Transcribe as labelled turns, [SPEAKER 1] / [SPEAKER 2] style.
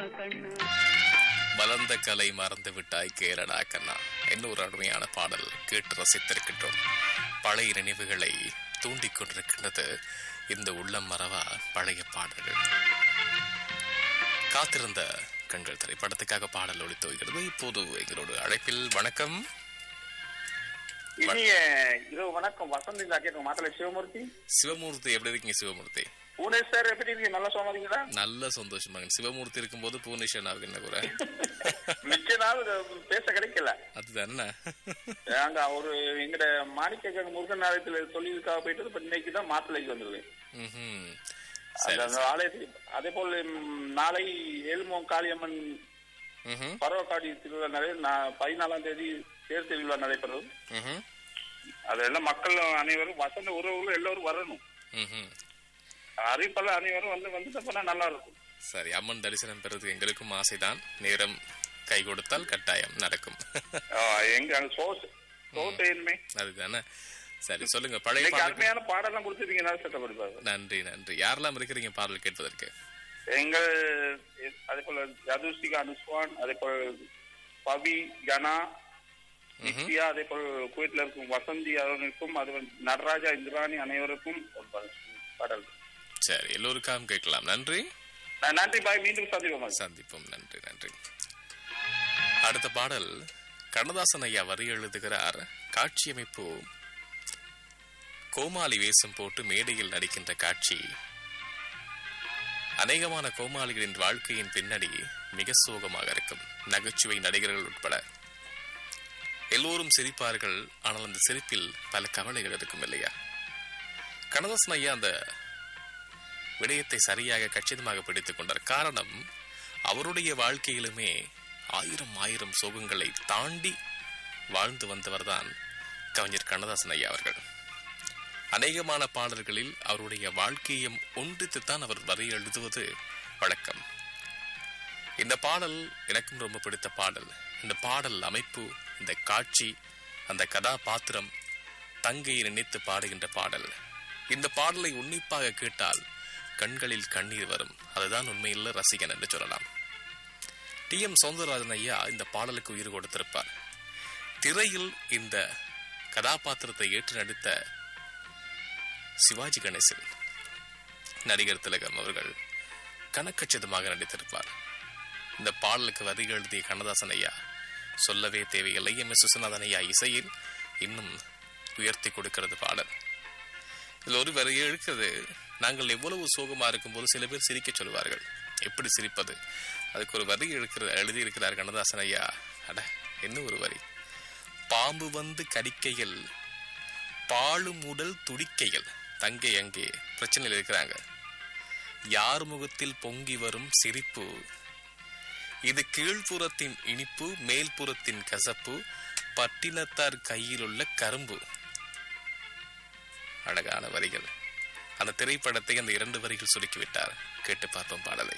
[SPEAKER 1] கண்ணு
[SPEAKER 2] மலர்ந்த கலை மறந்து விட்டாய் கேரளா கண்ணா இன்னொரு அருமையான பாடல் கேட்டு ரசித்திருக்கின்றோம் பழைய நினைவுகளை தூண்டிக் கொண்டிருக்கின்றது இந்த உள்ளம் மறவா பழைய பாடல்கள் காத்திருந்த கண்கள் திரைப்படத்துக்காக பாடல் ஒளி தோய்கிறது இப்போது எங்களோட அழைப்பில் வணக்கம்
[SPEAKER 3] இனிய இரவு வணக்கம் வசந்தி ஜாக்கெட் மாத்தல சிவமூர்த்தி
[SPEAKER 2] சிவமூர்த்தி எப்படி இருக்கீங்க சிவமூர்த்தி
[SPEAKER 3] பூனே சார் எப்படி இருக்கீங்க நல்லா சோமாதீங்களா
[SPEAKER 2] நல்ல சந்தோஷமாங்க சிவமூர்த்தி இருக்கும்போது பூர்ணேஸ்வரனாவுக்கு என்ன குறை
[SPEAKER 3] மிச்ச நாள் பேச கிடைக்கல
[SPEAKER 2] அதுதானே
[SPEAKER 3] அங்க ஒரு எங்கட மாணிக்க முருகன் ஆலயத்துல தொழிலுக்காக போயிட்டு இப்ப இன்னைக்கு தான் மாத்தலைக்கு வந்துருவேன்
[SPEAKER 2] ம்ஹும்.
[SPEAKER 3] அந்த
[SPEAKER 2] சரி
[SPEAKER 3] அந்த ஆலயத்துக்கு அதே போல ம், நாளை ஏழுமோ காளியம்மன்
[SPEAKER 2] ம்ஹும்.
[SPEAKER 3] பருவக்காடி திருவிழா நடை நான் பதினாலாம் தேதி தேர் திருவிழா நடைபெறும்
[SPEAKER 2] ம்ஹும்.
[SPEAKER 3] அதெல்லாம் மக்கள் அனைவரும் வசந்த உறவுகளும் எல்லோரும் வரணும்
[SPEAKER 2] ம்ஹும்.
[SPEAKER 3] அறிவிப்பாளர் அனைவரும் வந்து வந்துட்டு போனா நல்லா இருக்கும்
[SPEAKER 2] சரி அம்மன் தரிசனம் பெறுவது எங்களுக்கும் ஆசைதான் நேரம் கை கொடுத்தால் கட்டாயம் நடக்கும்
[SPEAKER 3] ஆ, எங்க அங்க சோஸ் சோசையுமே
[SPEAKER 2] அதுதானே சரி சொல்லுங்க பழைய
[SPEAKER 3] இன்னைக்கு
[SPEAKER 2] பாடல்
[SPEAKER 3] அருமையான பாடலாம் கொடுத்துருக்கீங்க நல்லா சட்டப்படுப்பாரு
[SPEAKER 2] நன்றி நன்றி யாரெல்லாம் இருக்கிறீங்க பாடல் கேட்பதற்கு
[SPEAKER 3] எங்கள் அதே போல ஜதுஸ்திகா அனுஸ்வான் அதே போல பவி கனா நித்யா அதே போல குவைட்ல இருக்கும் வசந்தி அவர்களுக்கும் அது வந்து நடராஜா இந்திராணி அனைவருக்கும் ஒரு பா- பாடல்
[SPEAKER 2] சரி எல்லோருக்காகவும் கேட்கலாம் நன்றி
[SPEAKER 3] ந- நன்றி பாய் மீண்டும் சந்திப்போம்
[SPEAKER 2] சந்திப்போம் நன்றி நன்றி அடுத்த பாடல் கண்ணதாசன் ஐயா வரி எழுதுகிறார் காட்சியமைப்பு கோமாளி வேஷம் போட்டு மேடையில் நடிக்கின்ற காட்சி அநேகமான கோமாளிகளின் வாழ்க்கையின் பின்னணி மிக சோகமாக இருக்கும் நகைச்சுவை நடிகர்கள் உட்பட எல்லோரும் சிரிப்பார்கள் ஆனால் அந்த சிரிப்பில் பல கவலைகள் இருக்கும் இல்லையா கண்ணதாசன் ஐயா அந்த விடயத்தை சரியாக கச்சிதமாக பிடித்துக் கொண்டார் காரணம் அவருடைய வாழ்க்கையிலுமே ஆயிரம் ஆயிரம் சோகங்களை தாண்டி வாழ்ந்து வந்தவர்தான் கவிஞர் கண்ணதாசன் ஐயா அவர்கள் அநேகமான பாடல்களில் அவருடைய வாழ்க்கையும் ஒன்றித்துத்தான் அவர் வரி எழுதுவது வழக்கம் இந்த பாடல் எனக்கும் ரொம்ப பிடித்த பாடல் இந்த பாடல் அமைப்பு இந்த காட்சி அந்த கதாபாத்திரம் தங்கையை நினைத்து பாடுகின்ற பாடல் இந்த பாடலை உன்னிப்பாக கேட்டால் கண்களில் கண்ணீர் வரும் அதுதான் உண்மையில் ரசிகன் என்று சொல்லலாம் டி எம் சௌந்தரராஜன் ஐயா இந்த பாடலுக்கு உயிர் கொடுத்திருப்பார் திரையில் இந்த கதாபாத்திரத்தை ஏற்று நடித்த சிவாஜி கணேசன் நடிகர் திலகம் அவர்கள் கணக்கச்சிதமாக நடித்திருப்பார் இந்த பாடலுக்கு வரி எழுதிய கண்ணதாசன் ஐயா சொல்லவே தேவையில்லை எம் எஸ் விஸ்வநாதன் ஐயா இசையில் இன்னும் உயர்த்தி கொடுக்கிறது பாடல் இதில் ஒரு வரி இருக்கிறது நாங்கள் எவ்வளவு சோகமா இருக்கும்போது சில பேர் சிரிக்க சொல்வார்கள் எப்படி சிரிப்பது அதுக்கு ஒரு வரி இருக்கிற எழுதி இருக்கிறார் கண்ணதாசன் ஐயா அட என்ன ஒரு வரி பாம்பு வந்து கடிக்கையில் பாழும் உடல் துடிக்கையில் தங்கை அங்கே பிரச்சனையில் இருக்கிறாங்க யார் முகத்தில் பொங்கி வரும் சிரிப்பு இது கீழ்ப்புறத்தின் இனிப்பு மேல்புறத்தின் கசப்பு பட்டினத்தார் கையில் உள்ள கரும்பு அழகான வரிகள் அந்த திரைப்படத்தை அந்த இரண்டு வரிகள் சுருக்கிவிட்டார் கேட்டு பார்ப்போம் பாடலை